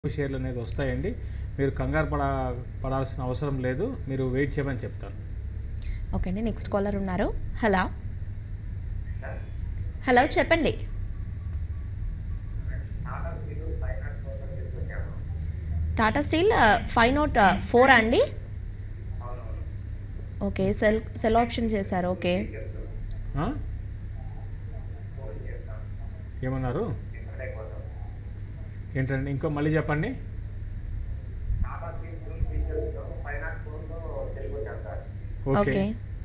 షేర్లు అనేది వస్తాయండి మీరు కంగారు పడ పడాల్సిన అవసరం లేదు మీరు వెయిట్ చేయమని చెప్తాను ఓకే అండి నెక్స్ట్ కాలర్ ఉన్నారు హలో హలో చెప్పండి Tata steel five not four అండి ఓకే సెల్ సెల్ ఆప్షన్ చేశారు ఓకే ఆ? ఏమన్నారు ఏంటండి ఇంకో మళ్ళీ చెప్పండి ఓకే ఓకే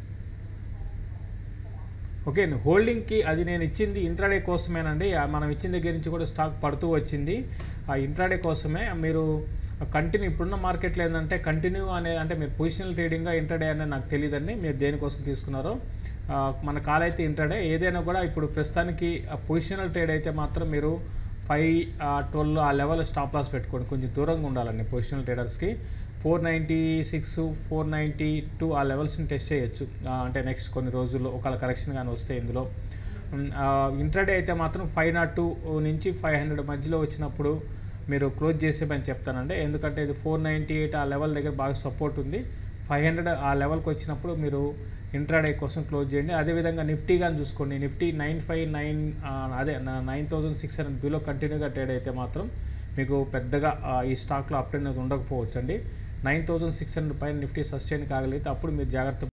ఓకే హోల్డింగ్కి అది నేను ఇచ్చింది ఇంట్రాడే కోసమేనండి ఆ మనం ఇచ్చిన దగ్గర నుంచి కూడా స్టాక్ పడుతూ వచ్చింది ఆ ఇంట్రాడే కోసమే మీరు కంటిన్యూ ఇప్పుడున్న మార్కెట్లో ఏంటంటే కంటిన్యూ అనే అంటే మీరు పొజిషనల్ ట్రేడింగ్గా ఇంట్రాడే అనేది నాకు తెలియదండి మీరు దేనికోసం తీసుకున్నారో ఆ, మన కాల్ అయితే ఇంట్రాడే ఏదైనా కూడా ఇప్పుడు ప్రస్తుతానికి పొజిషనల్ ట్రేడ్ అయితే మాత్రం మీరు ఫైవ్ ట్వెల్వ్ ఆ లెవెల్ స్టాప్ లాస్ పెట్టుకోండి కొంచెం దూరంగా ఉండాలండి పొజిషనల్ ట్రేడర్స్కి four ninety six four ninety two ఆ లెవెల్స్ని టెస్ట్ చేయొచ్చు ఆ, అంటే నెక్స్ట్ కొన్ని రోజుల్లో ఒకవేళ కరెక్షన్ కానీ వస్తే ఇందులో ఇంట్రాడే అయితే మాత్రం ఫైవ్ నాట్ టూ నుంచి ఫైవ్ హండ్రెడ్ మధ్యలో వచ్చినప్పుడు మీరు క్లోజ్ చేసేమని చెప్తానండి ఎందుకంటే ఇది ఫోర్ నైంటీ ఎయిట్ ఆ లెవెల్ దగ్గర బాగా సపోర్ట్ ఉంది ఫైవ్ హండ్రెడ్ ఆ లెవెల్కి వచ్చినప్పుడు మీరు ఇంట్రాడే కోసం క్లోజ్ చేయండి అదేవిధంగా నిఫ్టీ కానీ చూసుకోండి నిఫ్టీ నైన్ ఫైవ్ నైన్ అదే nine thousand six hundred below కంటిన్యూగా ట్రేడ్ అయితే మాత్రం మీకు పెద్దగా ఆ, ఈ స్టాక్లో అప్ అనేది ఉండకపోవచ్చు అండి నైన్ థౌసండ్ సిక్స్ హండ్రెడ్ పైన నిఫ్టీ సస్టైన్ కాగలిగితే అప్పుడు మీరు జాగ్రత్త